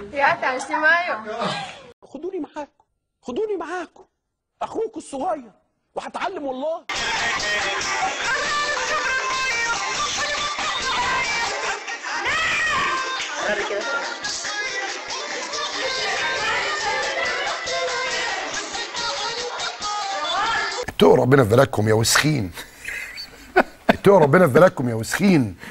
يا تعشي مايو خدوني معاكم خدوني معاكم اخوكم الصغير وهتعلم والله اتقوا ربنا في بلدكم يا وسخين اتقوا ربنا في بلدكم يا وسخين